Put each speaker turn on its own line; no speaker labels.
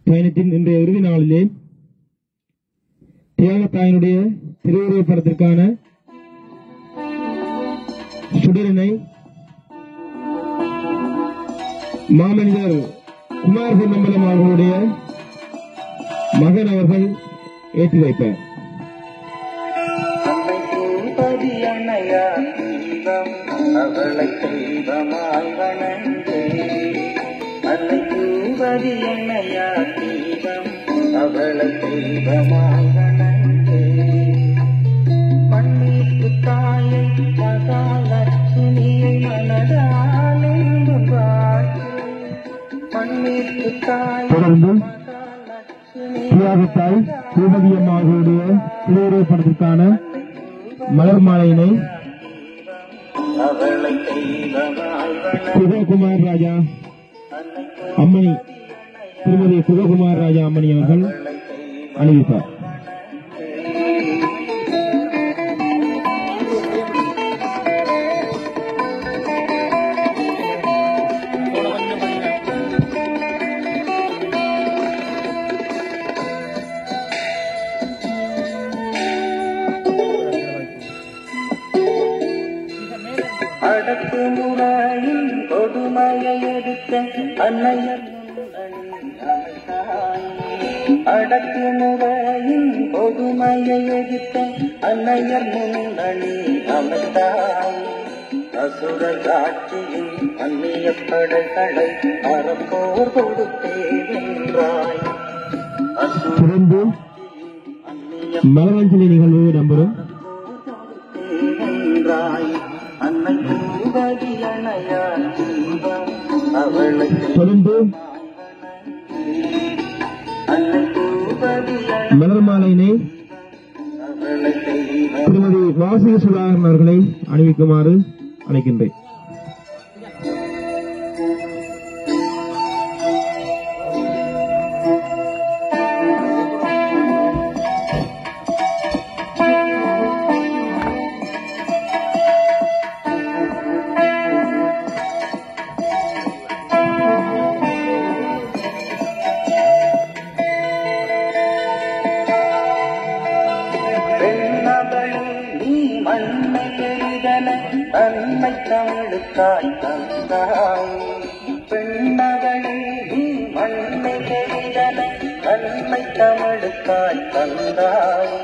பயணத்தின் இன்றைய இறுதி நாளிலே தியாகத்தாயினுடைய திருவுருவப் படத்திற்கான சுடரினை மாமனிதர் குமார் பொன்னம்பலம் அவர்களுடைய மகன் அவர்கள் ஏற்றி வைப்பார்
அன்னை பூபதி அன்னையா தீபம் அவளை தெய்வமாய் வணங்கு அன்னை பூபதி அன்னையா தீபம் அவளை தெய்வமாய் வணங்கு மண்ணிற்கு தாயை மகாலட்சுமியை மனதால் என்றும் வாழ்த்து மண்ணிற்கு தாயை
தொடர்ந்து
மகாலட்சுமி
தியாகத்தாய் பூபதி அம்மா அவர்களுடைய திருவுருவப் படத்திற்கான மலர் மாலையினை
அவளை தெய்வமாய் வணங்கு
குககுமார் ராஜா அம்மணி திருமதி குககுமார் ராஜா அம்மணி அவர்கள் அணிவிப்பார்
அடக்குமுறையின் கொடுமையை எடுத்த அன்னையர் முன்னணி அமைத்தாய். அடக்குமுறையின் கொடுமையை எடுத்த அன்னையர் முன்னணி அமைத்தாய் அசுரர் காட்சியின் அந்நிய படைகளை அறப்போர் கொடுத்தே வென்றாய் அசுரர்
தொடர்ந்து
அந்நிய
மலரஞ்சலி நிகழ்வு இடம்பெறும்
வென்றாய் அன்னை பூபதி அணையா தீபம் அவளை
தொடர்ந்து
அன்னை பூபதி அணை
மலர் மாலையினை
அவளை தெய்வம்
திருமதி வாசிக சுதாகரன் அவர்களை அணிவிக்குமாறு அழைக்கின்றேன்
பெண்ணவளே நீ மண்ணை எரிதன அன்னை தமிழுக்காய் தந்தாய் பெண்ணவளே நீ மண்ணை எரிதன அன்னை தமிழுக்காய் தந்தாய்